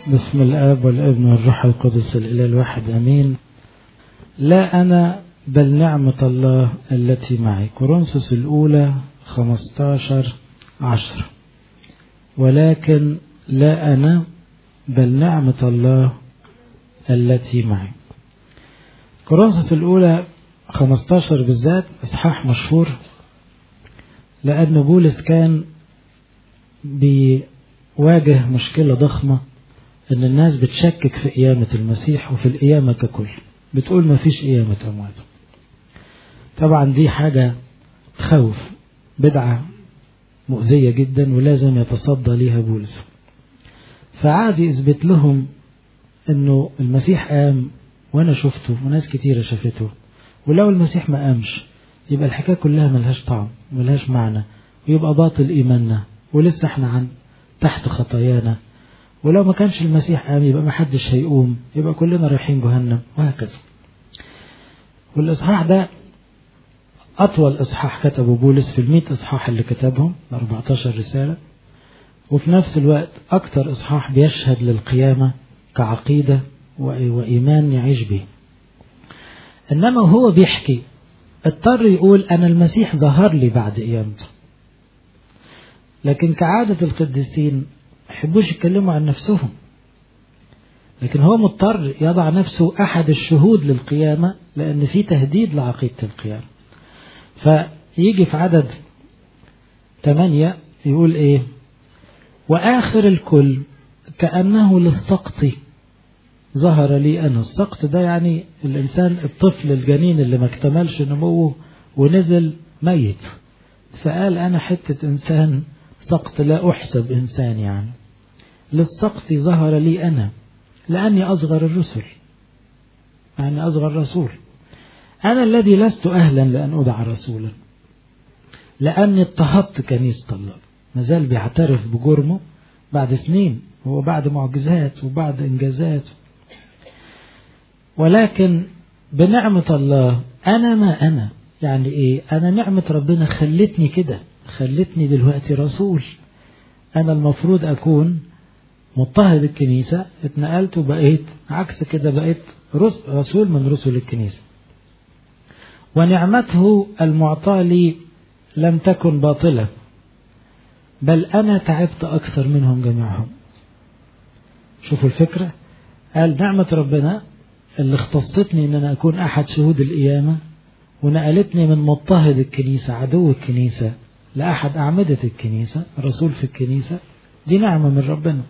بسم الآب والابن والروح القدس الإله الواحد أمين لا أنا بل نعمة الله التي معي كورنثوس الأولى 15 عشر ولكن لا أنا بل نعمة الله التي معي كورنثوس الأولى 15 بالذات إصحاح مشهور لأن بولس كان بيواجه مشكلة ضخمة ان الناس بتشكك في قيامة المسيح وفي القيامة ككل بتقول ما فيش قيامة اموات طبعا دي حاجة تخوف بدعة مؤذية جدا ولازم يتصدى ليها بولس فعاد يثبت لهم انه المسيح قام وانا شفته وناس كتيرة شافته ولو المسيح ما قامش يبقى الحكاية كلها ملهاش طعم ملهاش معنى ويبقى باطل ايماننا ولسه احنا عن تحت خطايانا ولو ما كانش المسيح قام يبقى ما حدش هيقوم يبقى كلنا رايحين جهنم وهكذا والإصحاح ده أطول إصحاح كتبه بولس في المئة إصحاح اللي كتبهم 14 رسالة وفي نفس الوقت أكثر إصحاح بيشهد للقيامة كعقيدة وإيمان يعيش به إنما هو بيحكي اضطر يقول أنا المسيح ظهر لي بعد قيامته لكن كعادة القديسين يحبوش يتكلموا عن نفسهم لكن هو مضطر يضع نفسه أحد الشهود للقيامة لأن في تهديد لعقيدة القيامة فيجي في عدد ثمانية يقول إيه وآخر الكل كأنه للسقط ظهر لي أنا السقط ده يعني الإنسان الطفل الجنين اللي ما اكتملش نموه ونزل ميت فقال أنا حتة إنسان سقط لا أحسب إنسان يعني للسقط ظهر لي أنا لأني أصغر الرسل يعني أصغر رسول أنا الذي لست أهلا لأن أدعى رسولا لأني اضطهدت كنيسة الله مازال بيعترف بجرمه بعد سنين هو بعد معجزات وبعد إنجازات ولكن بنعمة الله أنا ما أنا يعني إيه أنا نعمة ربنا خلتني كده خلتني دلوقتي رسول أنا المفروض أكون مضطهد الكنيسة اتنقلت وبقيت عكس كده بقيت رسول من رسل الكنيسة ونعمته المعطاة لي لم تكن باطلة بل أنا تعبت أكثر منهم جميعهم شوفوا الفكرة قال نعمة ربنا اللي اختصتني ان انا اكون احد شهود القيامة ونقلتني من مضطهد الكنيسة عدو الكنيسة لأحد أعمدة الكنيسة رسول في الكنيسة دي نعمة من ربنا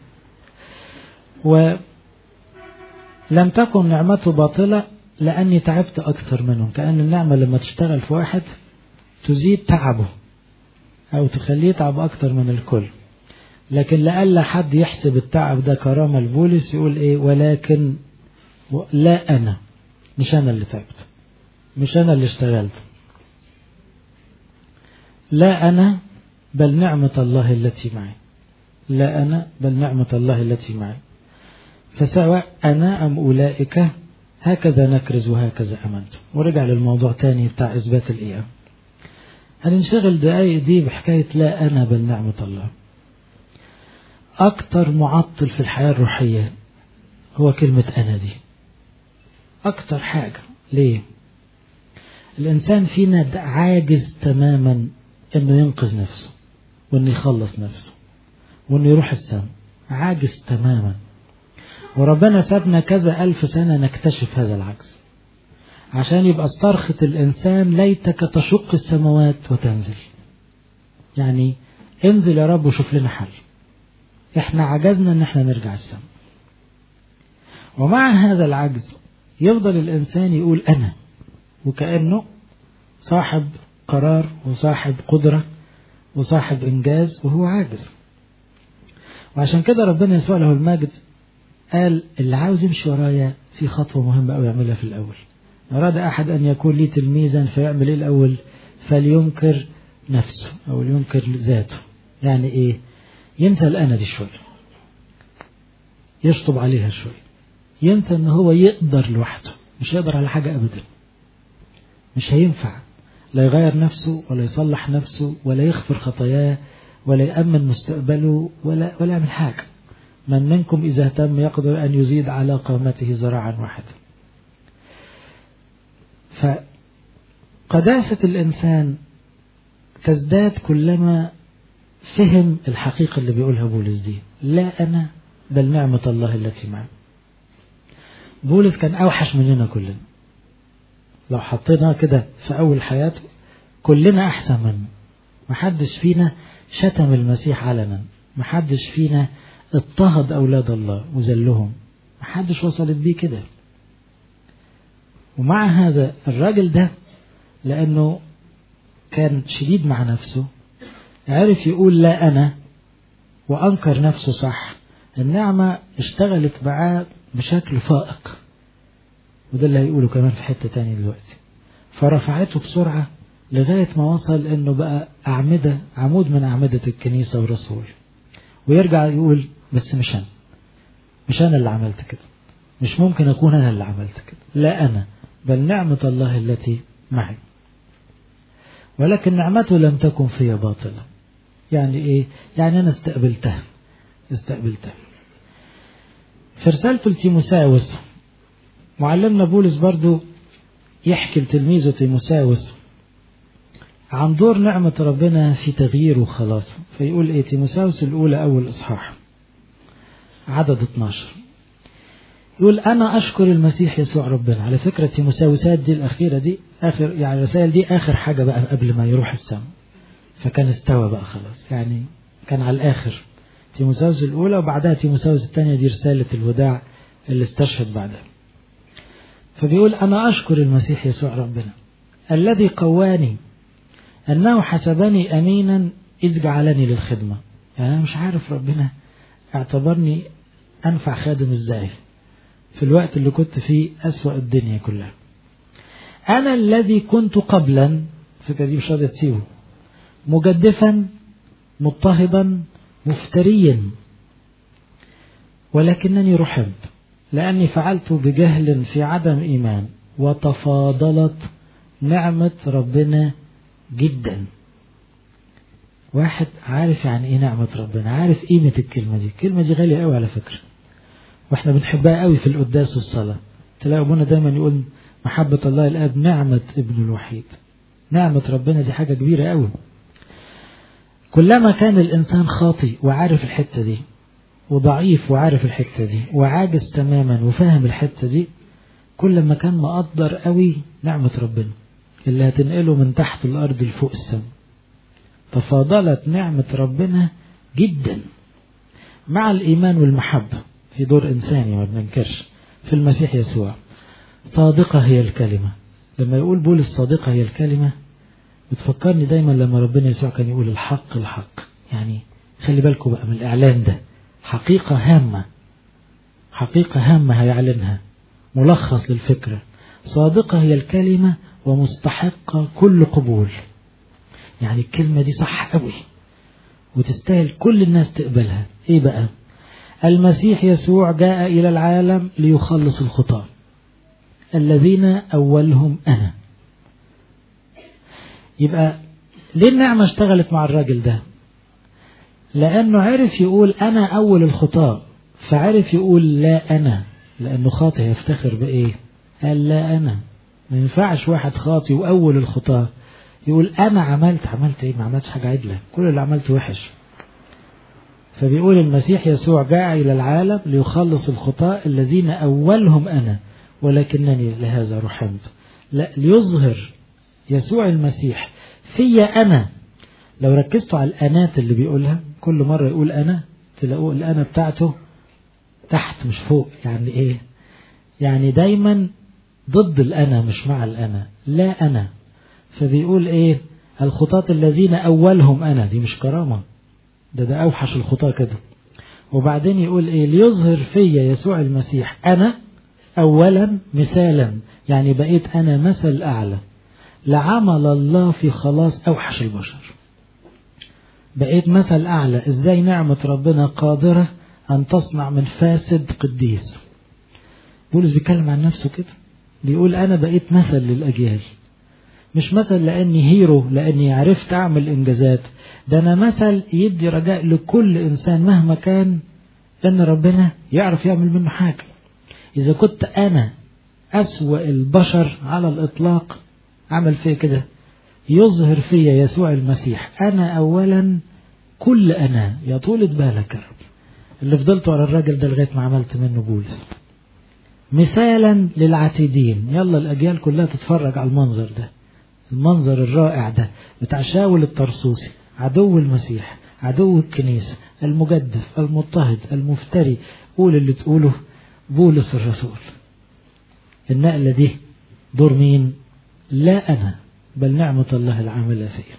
ولم تكن نعمته باطلة لأني تعبت أكثر منهم كأن النعمة لما تشتغل في واحد تزيد تعبه أو تخليه يتعب أكثر من الكل لكن لألا حد يحسب التعب ده كرامة لبولس يقول إيه ولكن لا أنا مش أنا اللي تعبت مش أنا اللي اشتغلت لا أنا بل نعمة الله التي معي لا أنا بل نعمة الله التي معي فسواء أنا أم أولئك هكذا نكرز وهكذا أمنت ورجع للموضوع تاني بتاع إثبات الإيام هننشغل دقايق دي بحكاية لا أنا بل نعمة الله أكتر معطل في الحياة الروحية هو كلمة أنا دي أكتر حاجة ليه الإنسان فينا عاجز تماما انه ينقذ نفسه وانه يخلص نفسه وانه يروح السماء عاجز تماما وربنا سابنا كذا ألف سنة نكتشف هذا العجز عشان يبقى صرخة الإنسان ليتك تشق السماوات وتنزل يعني انزل يا رب وشوف لنا حل احنا عجزنا ان احنا نرجع السماء ومع هذا العجز يفضل الإنسان يقول أنا وكأنه صاحب قرار وصاحب قدرة وصاحب إنجاز وهو عاجز وعشان كده ربنا يسوع له المجد قال اللي عاوز يمشي ورايا في خطوة مهمة أوي يعملها في الأول أراد أحد أن يكون لي تلميذا فيعمل إيه الأول فلينكر نفسه أو لينكر ذاته يعني إيه ينسى الأنا دي شوية يشطب عليها شوية ينسى أن هو يقدر لوحده مش يقدر على حاجة أبدا مش هينفع لا يغير نفسه ولا يصلح نفسه ولا يغفر خطاياه ولا يأمن مستقبله ولا ولا يعمل حاجة من منكم إذا اهتم يقدر أن يزيد على قامته ذراعا واحدا فقداسة الإنسان تزداد كلما فهم الحقيقة اللي بيقولها بولس دي لا أنا بل نعمة الله التي معي بولس كان أوحش مننا كلنا لو حطينا كده في أول حياته كلنا أحسن منه محدش فينا شتم المسيح علنا محدش فينا اضطهد أولاد الله وذلهم محدش وصلت بيه كده ومع هذا الراجل ده لأنه كان شديد مع نفسه عرف يقول لا أنا وأنكر نفسه صح النعمة اشتغلت معاه بشكل فائق وده اللي هيقوله كمان في حتة تاني دلوقتي فرفعته بسرعة لغاية ما وصل انه بقى أعمدة عمود من أعمدة الكنيسة والرسول ويرجع يقول بس مش أنا مش أنا اللي عملت كده مش ممكن أكون أنا اللي عملت كده لا أنا بل نعمة الله التي معي ولكن نعمته لم تكن في باطلة يعني إيه يعني أنا استقبلتها استقبلتها في رسالته لتيموساوس معلمنا بولس برضو يحكي لتلميذه تيموساوس عن دور نعمة ربنا في تغييره وخلاصه فيقول ايه تيموساوس الأولى أول إصحاح عدد 12 يقول أنا أشكر المسيح يسوع ربنا على فكرة تيموساوسات دي الأخيرة دي آخر يعني الرسائل دي آخر حاجة بقى قبل ما يروح السماء فكان استوى بقى خلاص يعني كان على الآخر تيموساوس الأولى وبعدها تيموساوس الثانية دي رسالة الوداع اللي استشهد بعدها فبيقول أنا أشكر المسيح يسوع ربنا الذي قواني أنه حسبني أمينا إذ جعلني للخدمة يعني أنا مش عارف ربنا اعتبرني أنفع خادم إزاي في الوقت اللي كنت فيه أسوأ الدنيا كلها أنا الذي كنت قبلا الفكرة دي مش راضية تسيبه مجدفا مضطهدا مفتريا ولكنني رحمت لأني فعلت بجهل في عدم إيمان وتفاضلت نعمة ربنا جدا واحد عارف يعني ايه نعمة ربنا عارف قيمة الكلمة دي الكلمة دي غالية قوي على فكرة واحنا بنحبها قوي في القداس والصلاة تلاقي ابونا دايما يقول محبة الله الاب نعمة ابن الوحيد نعمة ربنا دي حاجة كبيرة قوي كلما كان الانسان خاطي وعارف الحتة دي وضعيف وعارف الحتة دي وعاجز تماما وفاهم الحتة دي كل ما كان مقدر قوي نعمة ربنا اللي هتنقله من تحت الأرض لفوق السماء تفاضلت نعمة ربنا جدا مع الإيمان والمحبة في دور إنساني ما بننكرش في المسيح يسوع صادقة هي الكلمة لما يقول بولس صادقة هي الكلمة بتفكرني دايما لما ربنا يسوع كان يقول الحق الحق يعني خلي بالكم بقى من الإعلان ده حقيقة هامة حقيقة هامة هيعلنها ملخص للفكرة صادقة هي الكلمة ومستحقة كل قبول يعني الكلمة دي صح قوي وتستاهل كل الناس تقبلها ايه بقى المسيح يسوع جاء إلى العالم ليخلص الخطاة الذين أولهم أنا يبقى ليه النعمة اشتغلت مع الراجل ده لأنه عرف يقول أنا أول الخطاة فعرف يقول لا أنا لأنه خاطئ يفتخر بإيه قال لا أنا ما ينفعش واحد خاطي وأول الخطاة يقول أنا عملت عملت إيه ما عملتش حاجة عدلة كل اللي عملته وحش فبيقول المسيح يسوع جاء إلى العالم ليخلص الخطاة الذين أولهم أنا ولكنني لهذا رحمت لا ليظهر يسوع المسيح في أنا لو ركزتوا على الأنات اللي بيقولها كل مرة يقول أنا تلاقوا الأنا بتاعته تحت مش فوق يعني إيه يعني دايما ضد الأنا مش مع الأنا لا أنا فبيقول إيه الخطاة الذين أولهم أنا دي مش كرامة ده ده أوحش الخطاة كده وبعدين يقول إيه ليظهر فيا يسوع المسيح أنا أولا مثالا يعني بقيت أنا مثل أعلى لعمل الله في خلاص أوحش البشر بقيت مثل أعلى إزاي نعمة ربنا قادرة أن تصنع من فاسد قديس بولس بيتكلم عن نفسه كده بيقول أنا بقيت مثل للأجيال مش مثل لأني هيرو لأني عرفت أعمل إنجازات ده أنا مثل يدي رجاء لكل إنسان مهما كان ان ربنا يعرف يعمل منه حاجة اذا كنت انا اسوأ البشر على الاطلاق عمل فيا كده يظهر فيا يسوع المسيح انا اولا كل انا يا طولة بالك يا رب اللي فضلت ورا الراجل ده لغايه ما عملت منه بولس مثالا للعتيدين يلا الاجيال كلها تتفرج على المنظر ده المنظر الرائع ده بتاع شاول الطرسوسي عدو المسيح عدو الكنيسة المجدف المضطهد المفتري قول اللي تقوله بولس الرسول النقلة دي دور مين لا أنا بل نعمة الله العاملة فيه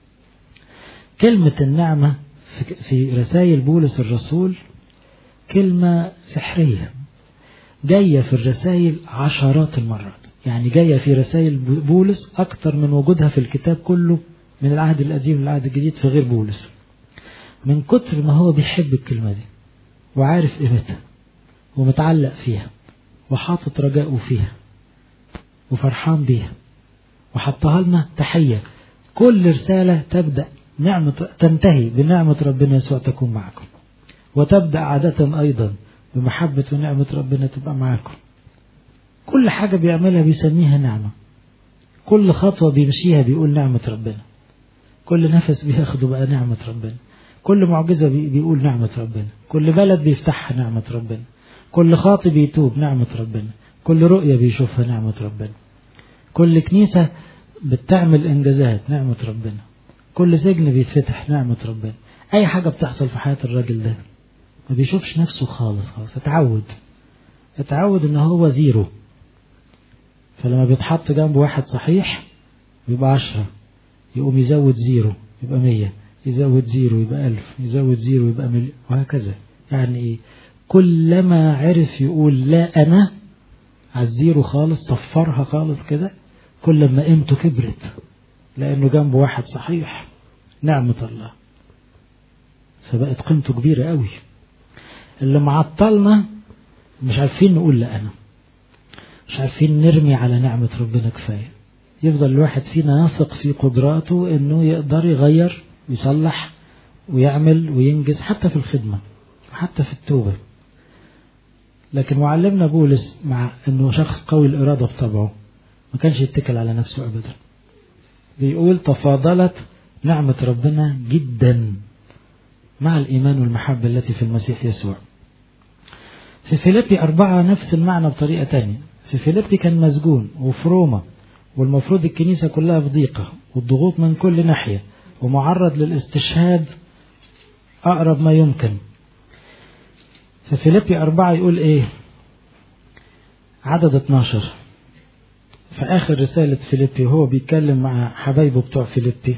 كلمة النعمة في رسائل بولس الرسول كلمة سحرية جاية في الرسائل عشرات المرات يعني جاية في رسائل بولس أكتر من وجودها في الكتاب كله من العهد القديم للعهد الجديد في غير بولس من كتر ما هو بيحب الكلمة دي وعارف قيمتها ومتعلق فيها وحاطط رجاءه فيها وفرحان بيها وحطها لنا تحية كل رسالة تبدأ نعمة تنتهي بنعمة ربنا يسوع تكون معكم وتبدأ عادة أيضا بمحبة ونعمة ربنا تبقى معاكم كل حاجة بيعملها بيسميها نعمة كل خطوة بيمشيها بيقول نعمة ربنا كل نفس بياخده بقى نعمة ربنا كل معجزة بيقول نعمة ربنا كل بلد بيفتحها نعمة ربنا كل خاطي بيتوب نعمة ربنا كل رؤية بيشوفها نعمة ربنا كل كنيسة بتعمل إنجازات نعمة ربنا كل سجن بيتفتح نعمة ربنا أي حاجة بتحصل في حياة الراجل ده ما بيشوفش نفسه خالص خالص اتعود اتعود ان هو زيرو فلما بيتحط جنبه واحد صحيح بيبقى عشرة يقوم يزود زيرو يبقى مية يزود زيرو يبقى ألف يزود زيرو يبقى مليون وهكذا يعني إيه كلما عرف يقول لا أنا على الزيرو خالص صفرها خالص كده كل ما قيمته كبرت لأنه جنبه واحد صحيح نعمة الله فبقت قيمته كبيرة قوي اللي معطلنا مش عارفين نقول لا أنا مش عارفين نرمي على نعمة ربنا كفاية يفضل الواحد فينا يثق في قدراته انه يقدر يغير يصلح ويعمل وينجز حتى في الخدمة حتى في التوبة لكن معلمنا بولس مع انه شخص قوي الارادة بطبعه ما كانش يتكل على نفسه ابدا بيقول تفاضلت نعمة ربنا جدا مع الإيمان والمحبة التي في المسيح يسوع في فيليبي أربعة نفس المعنى بطريقة تانية في فيليبي كان مسجون وفي روما والمفروض الكنيسة كلها في ضيقة والضغوط من كل ناحية ومعرض للاستشهاد أقرب ما يمكن في فيليبي أربعة يقول إيه عدد 12 في آخر رسالة فيليبي هو بيتكلم مع حبايبه بتوع فيليبي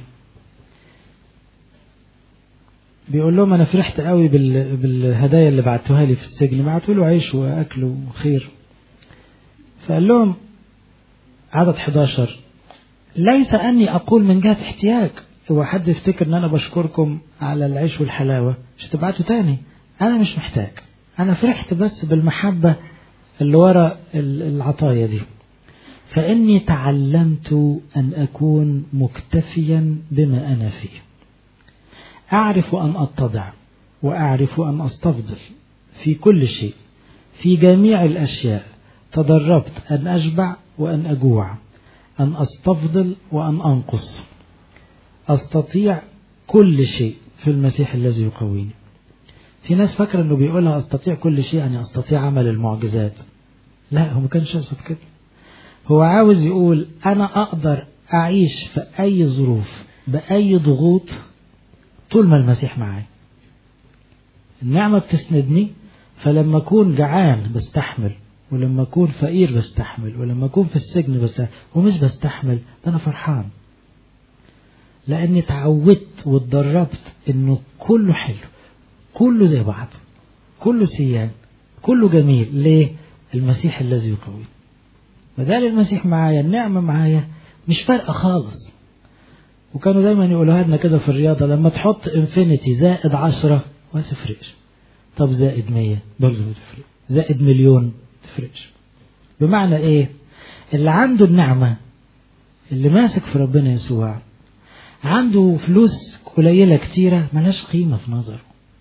بيقول لهم أنا فرحت قوي بالهدايا اللي بعتوها لي في السجن بعتوا له عيش وأكل وخير فقال لهم عدد 11 ليس أني أقول من جهة احتياج هو حد يفتكر أن أنا بشكركم على العيش والحلاوة مش تبعتوا تاني أنا مش محتاج أنا فرحت بس بالمحبة اللي ورا العطايا دي فإني تعلمت أن أكون مكتفيا بما أنا فيه أعرف أن أتضع وأعرف أن أستفضل في كل شيء في جميع الأشياء تدربت أن أشبع وأن أجوع أن أستفضل وأن أنقص أستطيع كل شيء في المسيح الذي يقويني في ناس فاكرة أنه بيقولها أستطيع كل شيء يعني أستطيع عمل المعجزات لا هو ما كانش يقصد كده هو عاوز يقول أنا أقدر أعيش في أي ظروف بأي ضغوط طول ما المسيح معايا النعمة بتسندني فلما أكون جعان بستحمل ولما أكون فقير بستحمل ولما أكون في السجن بستحمل ومش بستحمل ده أنا فرحان لأني تعودت واتدربت إنه كله حلو كله زي بعض كله سيان كله جميل ليه؟ المسيح الذي يقوي بدل المسيح معايا النعمة معايا مش فارقة خالص وكانوا دايما يقولوها لنا كده في الرياضة لما تحط انفينيتي زائد عشرة ما تفرقش طب زائد مية برضه ما تفرق زائد مليون تفرقش بمعنى ايه اللي عنده النعمة اللي ماسك في ربنا يسوع عنده فلوس قليلة كتيرة ملهاش قيمة في نظره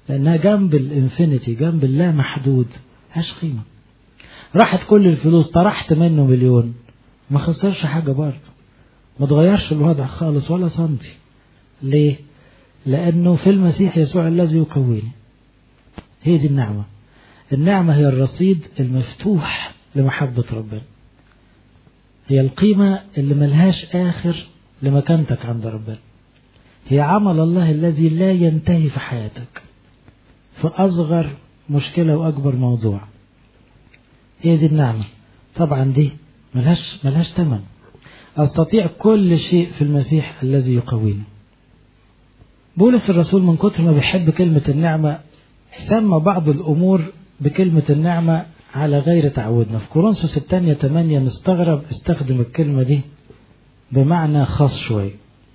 لأنها جنب الانفينيتي جنب اللا محدود هاش قيمة راحت كل الفلوس طرحت منه مليون ما خسرش حاجة برضه ما تغيرش الوضع خالص ولا سنتي ليه لأنه في المسيح يسوع الذي يقويني هي دي النعمة النعمة هي الرصيد المفتوح لمحبة ربنا هي القيمة اللي ملهاش آخر لمكانتك عند ربنا هي عمل الله الذي لا ينتهي في حياتك في أصغر مشكلة وأكبر موضوع هي دي النعمة طبعا دي ملهاش ملهاش ثمن أستطيع كل شيء في المسيح الذي يقويني بولس الرسول من كتر ما بيحب كلمة النعمة سمى بعض الأمور بكلمة النعمة على غير تعودنا في كورنثوس الثانية 8 نستغرب استخدم الكلمة دي بمعنى خاص شوية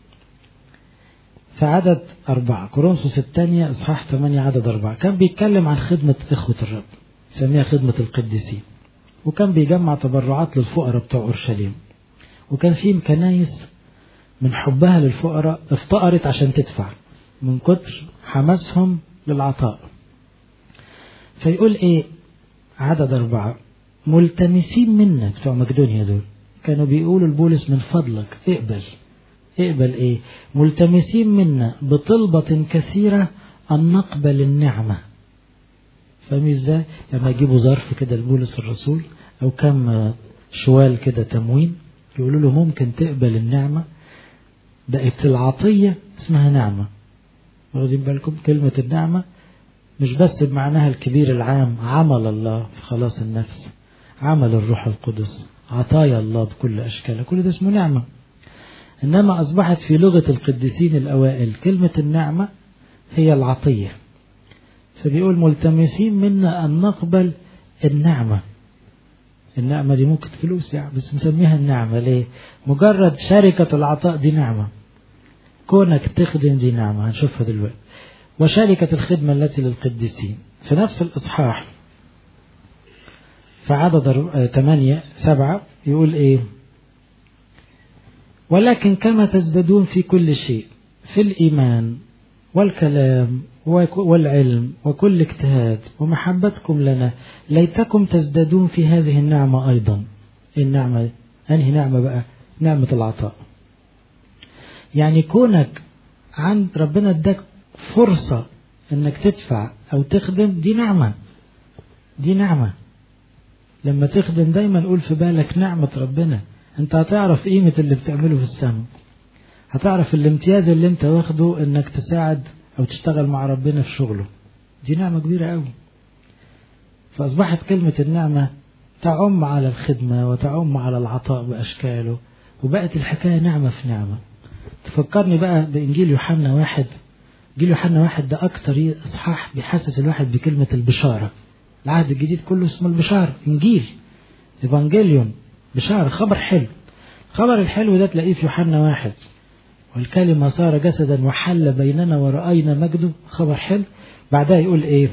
في عدد أربعة كورنثوس الثانية إصحاح 8 عدد أربعة كان بيتكلم عن خدمة إخوة الرب سميها خدمة القديسين وكان بيجمع تبرعات للفقراء بتوع أورشليم وكان في كنايس من حبها للفقراء افتقرت عشان تدفع من كتر حماسهم للعطاء فيقول ايه عدد أربعة ملتمسين منا بتوع مقدونيا دول كانوا بيقولوا لبولس من فضلك اقبل اقبل ايه ملتمسين منا بطلبة كثيرة أن نقبل النعمة فاهم ازاي لما يجيبوا ظرف كده لبولس الرسول أو كم شوال كده تموين يقولوا له ممكن تقبل النعمة بقت العطية اسمها نعمة واخدين بالكم كلمة النعمة مش بس بمعناها الكبير العام عمل الله في خلاص النفس عمل الروح القدس عطايا الله بكل أشكالها كل ده اسمه نعمة إنما أصبحت في لغة القديسين الأوائل كلمة النعمة هي العطية فبيقول ملتمسين منا أن نقبل النعمة النعمة دي ممكن فلوس يعني بس مسميها النعمة ليه مجرد شركة العطاء دي نعمة كونك تخدم دي نعمة هنشوفها دلوقتي وشركة الخدمة التي للقديسين في نفس الإصحاح في عدد ثمانية سبعة يقول إيه ولكن كما تزدادون في كل شيء في الإيمان والكلام والعلم وكل اجتهاد ومحبتكم لنا ليتكم تزدادون في هذه النعمة أيضا النعمة أنهي نعمة بقى نعمة العطاء يعني كونك عند ربنا اداك فرصة انك تدفع او تخدم دي نعمة دي نعمة لما تخدم دايما قول في بالك نعمة ربنا انت هتعرف قيمة اللي بتعمله في السماء هتعرف الامتياز اللي انت واخده انك تساعد او تشتغل مع ربنا في شغله دي نعمة كبيرة قوي فاصبحت كلمة النعمة تعم على الخدمة وتعم على العطاء بأشكاله وبقت الحكاية نعمة في نعمة تفكرني بقى بإنجيل يوحنا واحد إنجيل يوحنا واحد ده أكتر إصحاح بيحسس الواحد بكلمة البشارة العهد الجديد كله اسمه البشارة إنجيل إيفانجيليون بشارة خبر حلو خبر الحلو ده تلاقيه في يوحنا واحد والكلمة صار جسدا وحل بيننا ورأينا مجده خبر حلو بعدها يقول إيه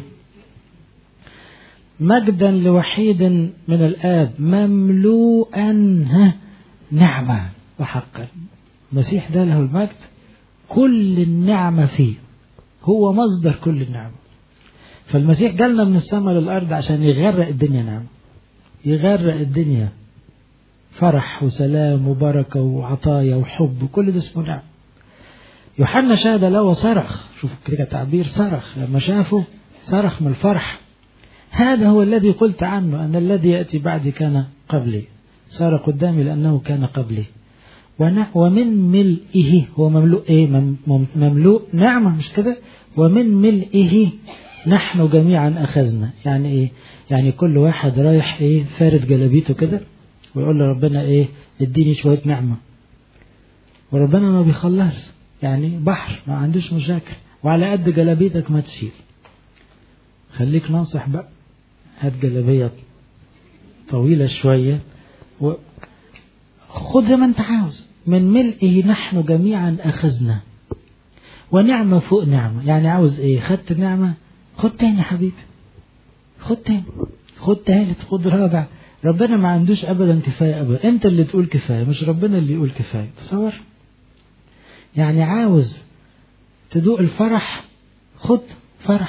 مجدا لوحيد من الآب مملوءا نعمة وحقا المسيح ده له المجد كل النعمة فيه هو مصدر كل النعمة فالمسيح جالنا من السماء للأرض عشان يغرق الدنيا نعمة يغرق الدنيا فرح وسلام وبركة وعطايا وحب وكل ده اسمه نعمة يوحنا شهد له وصرخ شوف كده تعبير صرخ لما شافه صرخ من الفرح هذا هو الذي قلت عنه أن الذي يأتي بعدي كان قبلي صار قدامي لأنه كان قبلي ومن ملئه هو مملوء ايه مملوء نعمة مش كده ومن ملئه نحن جميعا أخذنا يعني ايه يعني كل واحد رايح ايه فارد جلابيته كده ويقول لربنا ايه اديني شوية نعمة وربنا ما بيخلص يعني بحر ما عندوش مشاكل وعلى قد جلابيتك ما تشيل خليك ناصح بقى هات جلابية طويلة شوية و... خد زي ما انت عاوز من ملئه نحن جميعا أخذنا ونعمة فوق نعمة يعني عاوز ايه خدت نعمة خد تاني يا حبيبي خد تاني خد تالت خد رابع ربنا ما عندوش ابدا كفاية ابدا انت اللي تقول كفاية مش ربنا اللي يقول كفاية تصور يعني عاوز تدوق الفرح خد فرح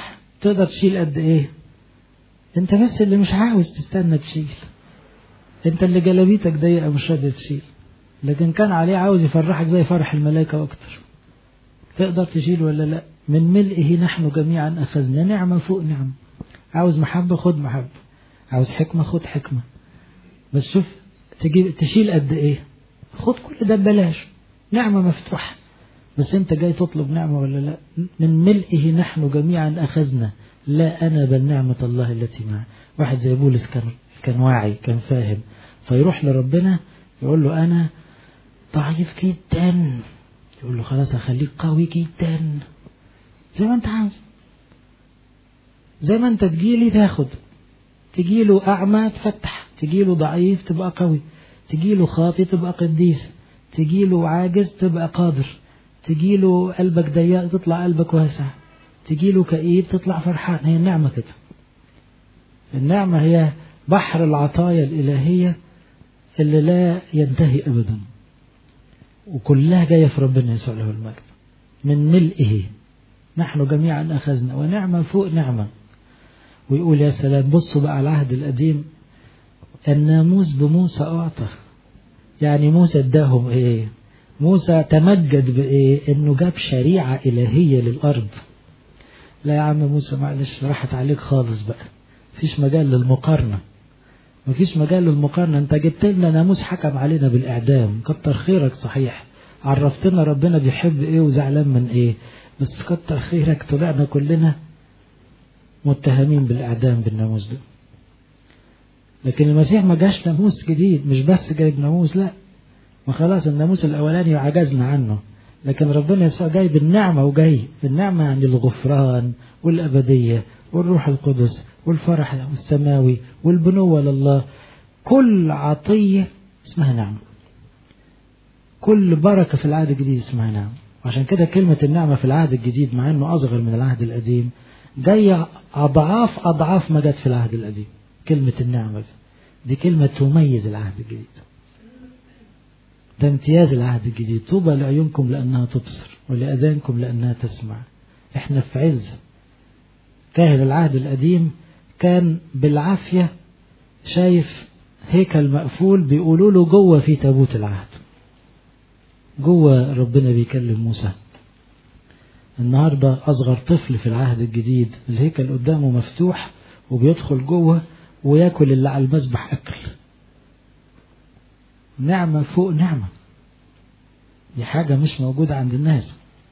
تقدر تشيل قد ايه انت بس اللي مش عاوز تستنى تشيل انت اللي جلابيتك ضيقه مش راضي تشيل لكن كان عليه عاوز يفرحك زي فرح الملائكه اكتر تقدر تشيل ولا لا من ملئه نحن جميعا اخذنا نعمه فوق نعمه عاوز محبه خد محبه عاوز حكمه خد حكمه بس شوف تجيب تشيل قد ايه خد كل ده ببلاش نعمه مفتوحه بس انت جاي تطلب نعمه ولا لا من ملئه نحن جميعا اخذنا لا انا بل نعمه الله التي معي واحد زي بولس كان كان واعي كان فاهم فيروح لربنا يقول له انا ضعيف جدا يقول له خلاص هخليك قوي جدا زي ما انت عاوز زي ما انت تجيلي تاخد تجيله اعمى تفتح تجيله ضعيف تبقى قوي تجيله خاطي تبقى قديس تجيله عاجز تبقى قادر تجيله قلبك ضيق تطلع قلبك واسع تجيله كئيب تطلع فرحان هي النعمة كده النعمة هي بحر العطايا الإلهية اللي لا ينتهي أبدا وكلها جاية في ربنا يسوع له المجد من ملئه نحن جميعا أخذنا ونعمة فوق نعمة ويقول يا سلام بصوا بقى على العهد القديم الناموس بموسى أعطى يعني موسى اداهم ايه موسى تمجد بايه انه جاب شريعة الهية للارض لا يا عم موسى معلش راحت عليك خالص بقى مفيش مجال للمقارنة مفيش مجال للمقارنة انت جبت لنا ناموس حكم علينا بالاعدام كتر خيرك صحيح عرفتنا ربنا بيحب ايه وزعلان من ايه بس كتر خيرك طلعنا كلنا متهمين بالاعدام بالناموس ده لكن المسيح ما جاش ناموس جديد مش بس جايب ناموس لا ما خلاص الناموس الاولاني عجزنا عنه لكن ربنا يسوع جاي بالنعمه وجاي بالنعمه يعني الغفران والابديه والروح القدس والفرح السماوي والبنوه لله كل عطيه اسمها نعمه كل بركه في العهد الجديد اسمها نعمه وعشان كده كلمه النعمه في العهد الجديد مع انه اصغر من العهد القديم جايه اضعاف اضعاف ما جت في العهد القديم كلمة النعمة دي. دي كلمة تميز العهد الجديد ده امتياز العهد الجديد طوبى لعيونكم لأنها تبصر ولأذانكم لأنها تسمع احنا في عز كاهن العهد القديم كان بالعافية شايف هيكل مقفول بيقولوا له جوه في تابوت العهد جوه ربنا بيكلم موسى النهارده أصغر طفل في العهد الجديد الهيكل قدامه مفتوح وبيدخل جوه وياكل اللي على المذبح أكل نعمة فوق نعمة دي حاجة مش موجودة عند الناس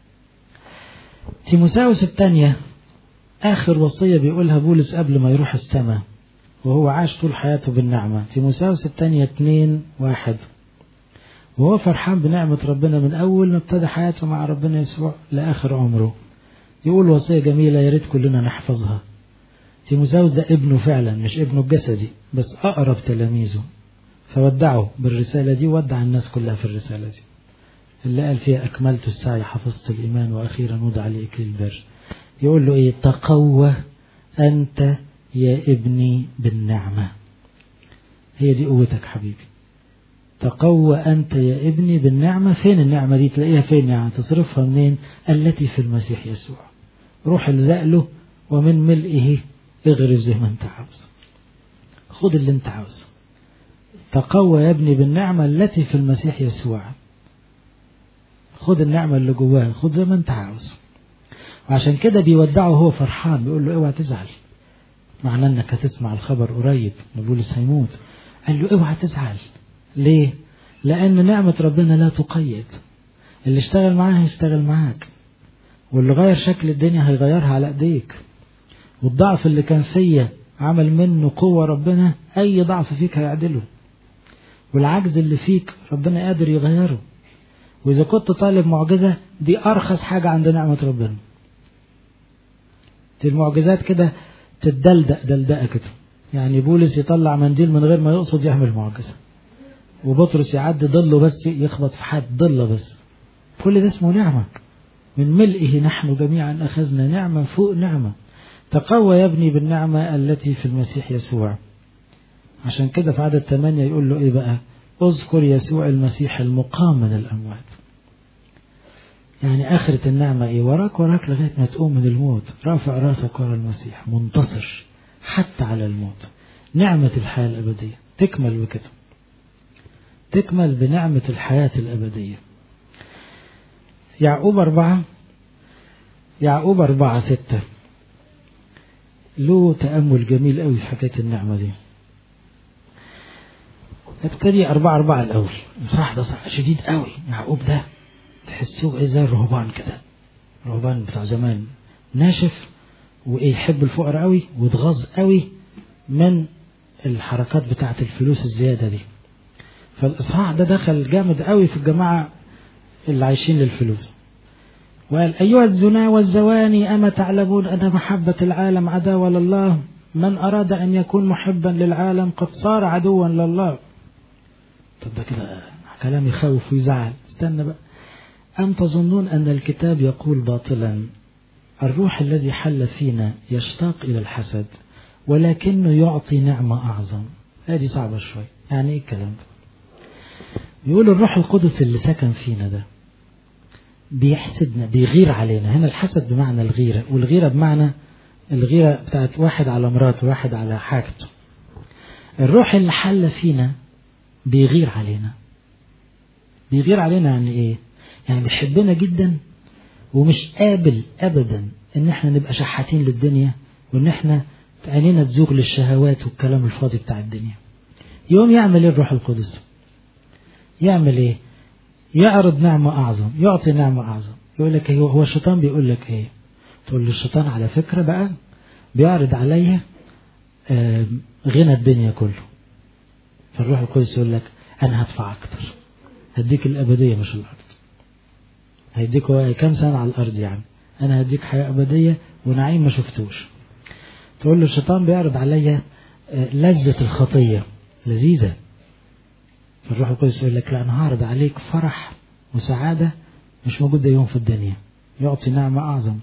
تيموساوس الثانية آخر وصية بيقولها بولس قبل ما يروح السماء وهو عاش طول حياته بالنعمة تيموساوس الثانية اتنين واحد وهو فرحان بنعمة ربنا من أول ما ابتدى حياته مع ربنا يسوع لآخر عمره يقول وصية جميلة يا ريت كلنا نحفظها تيموساوس ده ابنه فعلا مش ابنه الجسدي بس أقرب تلاميذه فودعه بالرسالة دي ودع الناس كلها في الرسالة دي اللي قال فيها أكملت السعي حفظت الإيمان وأخيرا وضع لي إكليل البر يقول له إيه تقوى أنت يا ابني بالنعمة هي دي قوتك حبيبي تقوى أنت يا ابني بالنعمة فين النعمة دي تلاقيها فين يعني تصرفها منين التي في المسيح يسوع روح الزق له ومن ملئه اغرف زي ما انت عاوز خد اللي انت عاوزه تقوى يا ابني بالنعمة التي في المسيح يسوع خد النعمة اللي جواه خد زي ما انت عاوز وعشان كده بيودعه هو فرحان بيقول له اوعى تزعل معناه انك هتسمع الخبر قريب ان بولس هيموت قال له اوعى تزعل ليه لان نعمة ربنا لا تقيد اللي اشتغل معاه هيشتغل معاك واللي غير شكل الدنيا هيغيرها على ايديك والضعف اللي كان فيا عمل منه قوة ربنا أي ضعف فيك هيعدله والعجز اللي فيك ربنا قادر يغيره وإذا كنت طالب معجزة دي أرخص حاجة عند نعمة ربنا دي المعجزات كده تتدلدق دلدقة كده يعني بولس يطلع منديل من غير ما يقصد يعمل معجزة وبطرس يعدي ضله بس يخبط في حد ضله بس كل ده اسمه نعمة من ملئه نحن جميعا أخذنا نعمة فوق نعمة تقوى يا ابني بالنعمة التي في المسيح يسوع عشان كده في عدد ثمانية يقول له ايه بقى اذكر يسوع المسيح المقام من الأموات يعني آخرة النعمة إيه وراك وراك لغاية ما تقوم من الموت رافع راسك ورا المسيح منتصر حتى على الموت نعمة الحياة الأبدية تكمل بكده تكمل بنعمة الحياة الأبدية يعقوب أربعة يعقوب أربعة ستة له تأمل جميل قوي في حكاية النعمة دي ابتدي أربعة أربعة الأول صح ده صح شديد قوي يعقوب ده تحسوه إيه زي الرهبان كده الرهبان بتاع زمان ناشف وإيه يحب الفقر قوي ويتغاظ قوي من الحركات بتاعة الفلوس الزيادة دي فالإصحاح ده دخل جامد قوي في الجماعة اللي عايشين للفلوس وقال أيها الزنا والزواني أما تعلمون أن محبة العالم عداوة لله من أراد أن يكون محبا للعالم قد صار عدوا لله طب ده كده كلام يخوف ويزعل استنى بقى أم تظنون أن الكتاب يقول باطلا الروح الذي حل فينا يشتاق إلى الحسد ولكنه يعطي نعمة أعظم هذه صعبة شوي يعني إيه الكلام ده بيقول الروح القدس اللي سكن فينا ده بيحسدنا بيغير علينا هنا الحسد بمعنى الغيرة والغيرة بمعنى الغيرة بتاعت واحد على مراته واحد على حاجته الروح اللي حل فينا بيغير علينا بيغير علينا يعني ايه يعني بيحبنا جدا ومش قابل ابدا ان احنا نبقى شحاتين للدنيا وان احنا عينينا تزوغ للشهوات والكلام الفاضي بتاع الدنيا يوم يعمل ايه الروح القدس يعمل ايه يعرض نعمة أعظم يعطي نعمة أعظم يقول لك هو الشيطان بيقول لك إيه تقول له الشيطان على فكرة بقى بيعرض عليا غنى الدنيا كله فالروح القدس يقول لك أنا هدفع أكتر هديك الأبدية مش الأرض هيديك هو كام سنة على الأرض يعني أنا هديك حياة أبدية ونعيم ما شفتوش تقول له الشيطان بيعرض عليا لذة الخطية لذيذة فالروح القدس يقول لك لا أنا هعرض عليك فرح وسعادة مش موجودة يوم في الدنيا يعطي نعمة أعظم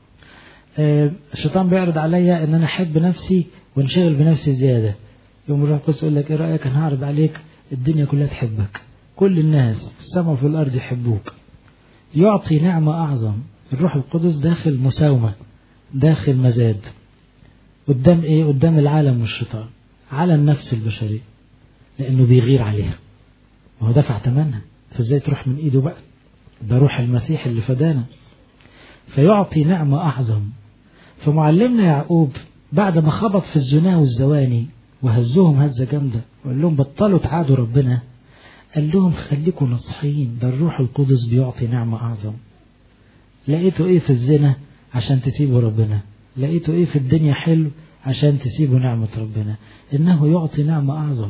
الشيطان بيعرض عليا ان انا احب نفسي وانشغل بنفسي زياده يوم الروح القدس يقول لك ايه رايك انا هعرض عليك الدنيا كلها تحبك كل الناس في السماء وفي الارض يحبوك يعطي نعمه اعظم الروح القدس داخل مساومه داخل مزاد قدام ايه قدام العالم والشيطان على النفس البشريه لانه بيغير عليها وهو دفع ثمنها فازاي تروح من ايده بقى ده روح المسيح اللي فدانا فيعطي نعمة أعظم فمعلمنا يعقوب بعد ما خبط في الزنا والزواني وهزهم هزة جامدة وقال لهم بطلوا تعادوا ربنا قال لهم خليكم نصحين ده الروح القدس بيعطي نعمة أعظم لقيتوا إيه في الزنا عشان تسيبوا ربنا لقيتوا إيه في الدنيا حلو عشان تسيبوا نعمة ربنا إنه يعطي نعمة أعظم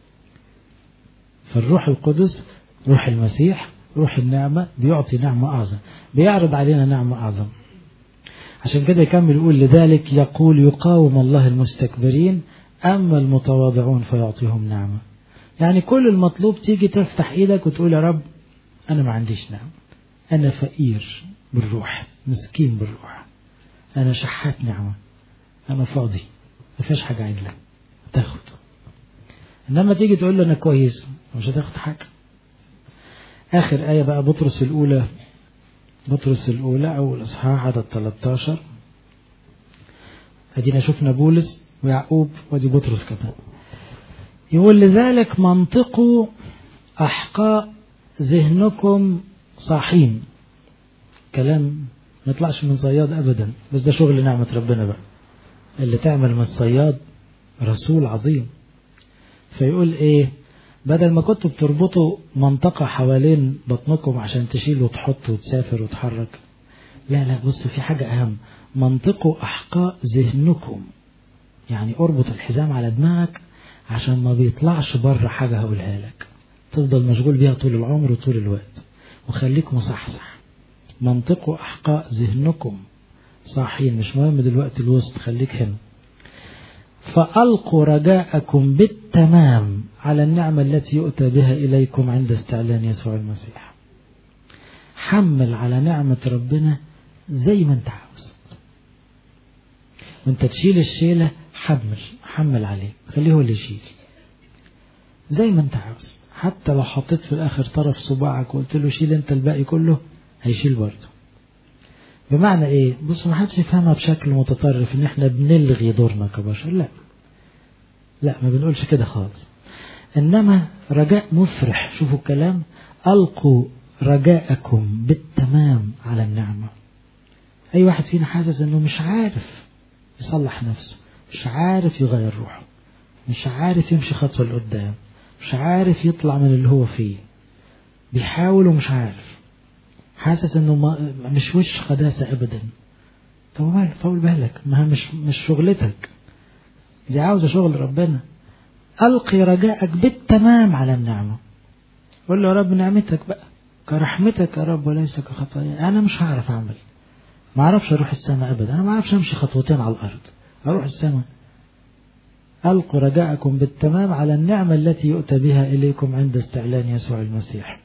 فالروح القدس روح المسيح روح النعمة بيعطي نعمة أعظم بيعرض علينا نعمة أعظم عشان كده يكمل يقول لذلك يقول يقاوم الله المستكبرين أما المتواضعون فيعطيهم نعمة يعني كل المطلوب تيجي تفتح إيدك وتقول يا رب أنا ما عنديش نعمة أنا فقير بالروح مسكين بالروح أنا شحات نعمة أنا فاضي ما فيش حاجة عدلة تاخد إنما تيجي تقول له أنا كويس مش هتاخد حاجة آخر آية بقى بطرس الأولى بطرس الأولى أو الإصحاح عدد 13 أدينا شفنا بولس ويعقوب ودي بطرس كمان يقول لذلك منطقوا أحقاء ذهنكم صاحين كلام ما يطلعش من صياد أبدا بس ده شغل نعمة ربنا بقى اللي تعمل من الصياد رسول عظيم فيقول إيه بدل ما كنتوا بتربطوا منطقة حوالين بطنكم عشان تشيل وتحط وتسافر وتحرك لا لا بص في حاجة أهم منطقوا أحقاء ذهنكم يعني اربط الحزام على دماغك عشان ما بيطلعش بره حاجة هقولها لك تفضل مشغول بيها طول العمر وطول الوقت وخليك مصحصح منطقوا أحقاء ذهنكم صاحين مش مهم دلوقتي الوسط خليك هنا فألقوا رجاءكم بالتمام على النعمة التي يؤتى بها إليكم عند استعلان يسوع المسيح حمل على نعمة ربنا زي ما انت عاوز وانت تشيل الشيلة حمل حمل عليه خليه هو اللي يشيل زي ما انت عاوز حتى لو حطيت في الاخر طرف صباعك وقلت له شيل انت الباقي كله هيشيل برضه بمعنى ايه بص ما حدش يفهمها بشكل متطرف ان احنا بنلغي دورنا كبشر لا لا ما بنقولش كده خالص انما رجاء مفرح شوفوا الكلام القوا رجاءكم بالتمام على النعمة اي واحد فينا حاسس انه مش عارف يصلح نفسه مش عارف يغير روحه مش عارف يمشي خطوة لقدام مش عارف يطلع من اللي هو فيه بيحاول ومش عارف حاسس انه ما مش وش قداسة ابدا طب مال طول بالك ما مش مش شغلتك دي عاوزة شغل ربنا ألقي رجاءك بالتمام على النعمة قول له يا رب نعمتك بقى كرحمتك يا رب وليس كخطايا أنا مش هعرف أعمل ما أعرفش أروح السماء أبدا أنا ما أعرفش أمشي خطوتين على الأرض أروح السماء ألقوا رجاءكم بالتمام على النعمة التي يؤتى بها إليكم عند استعلان يسوع المسيح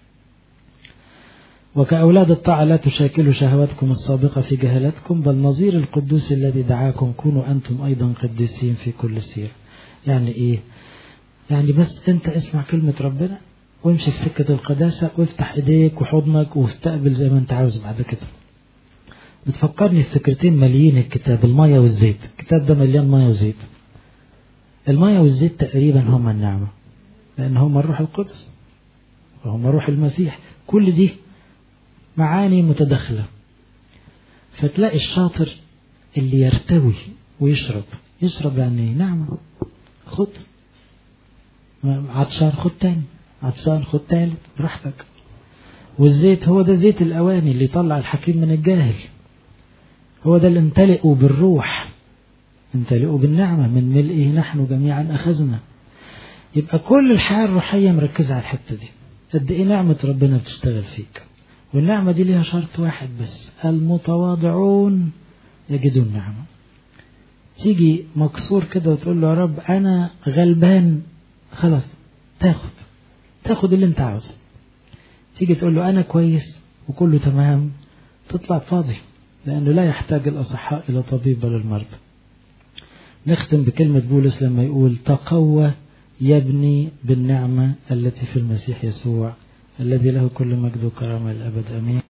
وكأولاد الطاعة لا تشاكلوا شهواتكم السابقة في جهلتكم بل نظير القدوس الذي دعاكم كونوا أنتم أيضا قديسين في كل سير يعني إيه يعني بس أنت اسمع كلمة ربنا وامشي في سكة القداسة وافتح ايديك وحضنك واستقبل زي ما انت عاوز بعد كده بتفكرني في فكرتين ماليين الكتاب المية والزيت الكتاب ده مليان مية وزيت المية والزيت تقريبا هما النعمة لأن هما الروح القدس وهما روح المسيح كل دي معاني متداخلة فتلاقي الشاطر اللي يرتوي ويشرب يشرب يعني نعمة خد عطشان خد تاني عطشان خد تالت براحتك والزيت هو ده زيت الأواني اللي يطلع الحكيم من الجاهل هو ده اللي امتلئوا بالروح امتلئوا بالنعمة من ملئه نحن جميعا أخذنا يبقى كل الحياة الروحية مركزة على الحتة دي قد إيه نعمة ربنا بتشتغل فيك والنعمة دي ليها شرط واحد بس المتواضعون يجدون نعمة تيجي مكسور كده وتقول له يا رب أنا غلبان خلاص تاخد تاخد اللي انت عاوزه تيجي تقول له أنا كويس وكله تمام تطلع فاضي لأنه لا يحتاج الأصحاء إلى طبيب بل المرضى نختم بكلمة بولس لما يقول تقوى يبني بالنعمة التي في المسيح يسوع الذي له كل مجد وكرامة الأبد أمين